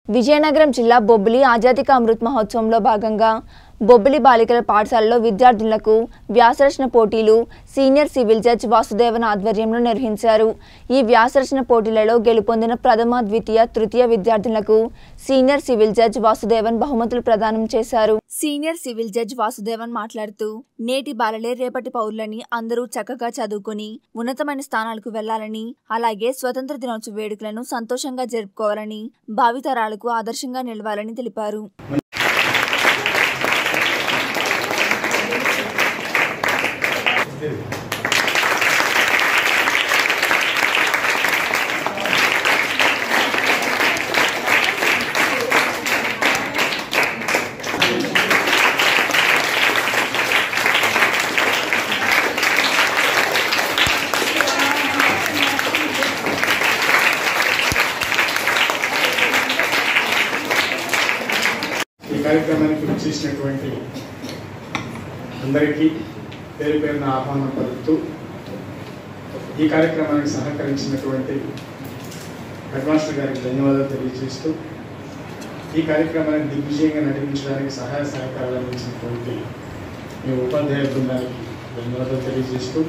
విజయనగరం జిల్లా బొబ్బిలి ఆజాదీ కా అమృత్ మహోత్సవంలో భాగంగా బొబ్బిలి బాలికల పాఠశాలలో విద్యార్థులకు వ్యాసరచన పోటీలు సీనియర్ సివిల్ జడ్జ్ వాసుదేవన్ ఆధ్వర్యంలో నిర్వహించారు ఈ వ్యాసరచన పోటీలలో గెలుపొందిన ప్రథమ ద్వితీయ తృతీయ విద్యార్థులకు సీనియర్ సివిల్ జడ్జ్ వాసుదేవన్ బహుమతులు ప్రదానం చేశారు సీనియర్ సివిల్ జడ్జ్ వాసుదేవన్ మాట్లాడుతూ నేటి బాలలే రేపటి పౌరులని అందరూ చక్కగా చదువుకుని ఉన్నతమైన స్థానాలకు వెళ్లాలని అలాగే స్వతంత్ర దినోత్సవ వేడుకలను సంతోషంగా జరుపుకోవాలని భావితరాలకు ఆదర్శంగా నిలవాలని తెలిపారు ఈ కార్యక్రమానికి వచ్చేసినటువంటి అందరికీ పేరు పేరున ఆహ్వానం పలుకుతూ ఈ కార్యక్రమానికి సహకరించినటువంటి హెడ్ మాస్టర్ గారికి ధన్యవాదాలు తెలియజేస్తూ ఈ కార్యక్రమాన్ని దిగ్విజయంగా నడిపించడానికి సహాయ సహకారాలు అందించినటువంటి మీ ఉపాధ్యాయ బృందానికి ధన్యవాదాలు తెలియజేస్తూ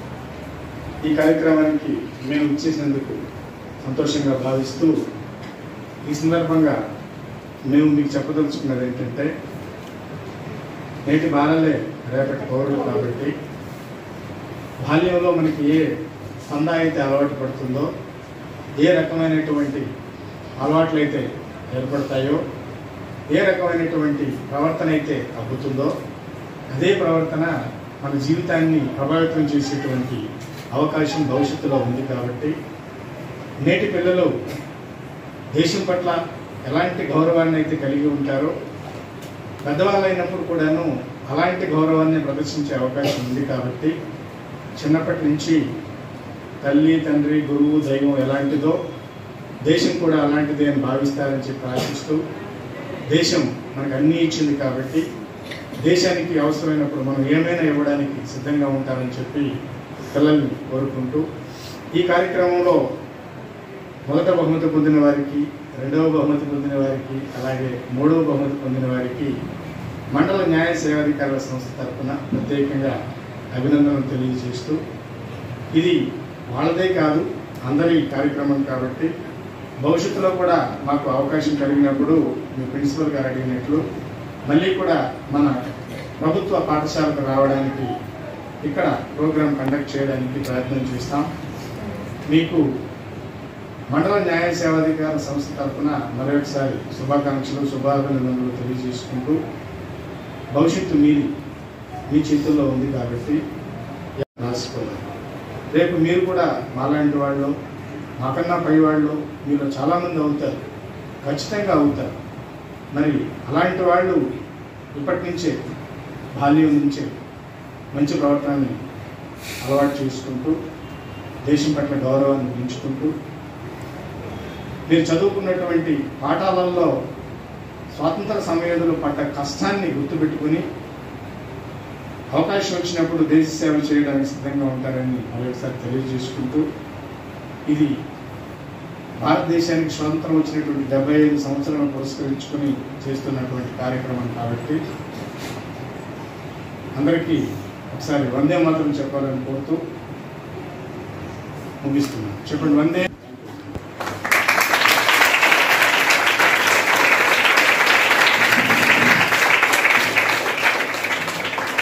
ఈ కార్యక్రమానికి మేము ఇచ్చేసినందుకు సంతోషంగా భావిస్తూ ఈ సందర్భంగా మేము మీకు చెప్పదలుచుకున్నది ఏంటంటే నేటి బాలలే రేపటి పౌరులు కాబట్టి బాల్యంలో మనకి ఏ సందా అయితే అలవాటు పడుతుందో ఏ రకమైనటువంటి అలవాట్లు అయితే ఏర్పడతాయో ఏ రకమైనటువంటి ప్రవర్తన అయితే అబ్బుతుందో అదే ప్రవర్తన మన జీవితాన్ని ప్రభావితం చేసేటువంటి అవకాశం భవిష్యత్తులో ఉంది కాబట్టి నేటి పిల్లలు దేశం పట్ల ఎలాంటి గౌరవాన్ని అయితే కలిగి ఉంటారో పెద్దవాళ్ళు అయినప్పుడు కూడాను అలాంటి గౌరవాన్ని ప్రదర్శించే అవకాశం ఉంది కాబట్టి చిన్నప్పటి నుంచి తల్లి తండ్రి గురువు దైవం ఎలాంటిదో దేశం కూడా అలాంటిదే అని భావిస్తారని చెప్పి ఆశిస్తూ దేశం మనకు అన్నీ ఇచ్చింది కాబట్టి దేశానికి అవసరమైనప్పుడు మనం ఏమైనా ఇవ్వడానికి సిద్ధంగా ఉంటారని చెప్పి పిల్లల్ని కోరుకుంటూ ఈ కార్యక్రమంలో మొదట బహుమతి పొందిన వారికి రెండవ బహుమతి పొందిన వారికి అలాగే మూడవ బహుమతి పొందిన వారికి మండల న్యాయ సేవాధికారుల సంస్థ తరఫున ప్రత్యేకంగా అభినందనలు తెలియజేస్తూ ఇది వాళ్ళదే కాదు అందరి కార్యక్రమం కాబట్టి భవిష్యత్తులో కూడా మాకు అవకాశం కలిగినప్పుడు మీ ప్రిన్సిపల్ గారు అడిగినట్లు మళ్ళీ కూడా మన ప్రభుత్వ పాఠశాలకు రావడానికి ఇక్కడ ప్రోగ్రాం కండక్ట్ చేయడానికి ప్రయత్నం చేస్తాం మీకు మండల న్యాయ సేవాధికార సంస్థ తరఫున మరొకసారి శుభాకాంక్షలు శుభాభినందనలు తెలియజేసుకుంటూ భవిష్యత్తు మీది మీ చేతుల్లో ఉంది కాబట్టి రాసుకోవాలి రేపు మీరు కూడా మాలాంటి వాళ్ళు మాకన్నా పై వాళ్ళు మీలో చాలామంది అవుతారు ఖచ్చితంగా అవుతారు మరి అలాంటి వాళ్ళు ఇప్పటి నుంచే బాల్యం నుంచే మంచి ప్రవర్తనని అలవాటు చేసుకుంటూ దేశం పట్ల గౌరవాన్ని పెంచుకుంటూ మీరు చదువుకున్నటువంటి పాఠాలలో స్వాతంత్ర సమయంలో పడ్డ కష్టాన్ని గుర్తుపెట్టుకుని అవకాశం వచ్చినప్పుడు దేశ సేవ చేయడానికి సిద్ధంగా ఉంటారని మరొకసారి తెలియజేసుకుంటూ ఇది భారతదేశానికి స్వతంత్రం వచ్చినటువంటి డెబ్బై ఐదు సంవత్సరాలను పురస్కరించుకుని చేస్తున్నటువంటి కార్యక్రమం కాబట్టి అందరికీ ఒకసారి వందే మాత్రం చెప్పాలని కోరుతూ ముగిస్తున్నాను చెప్పండి వందే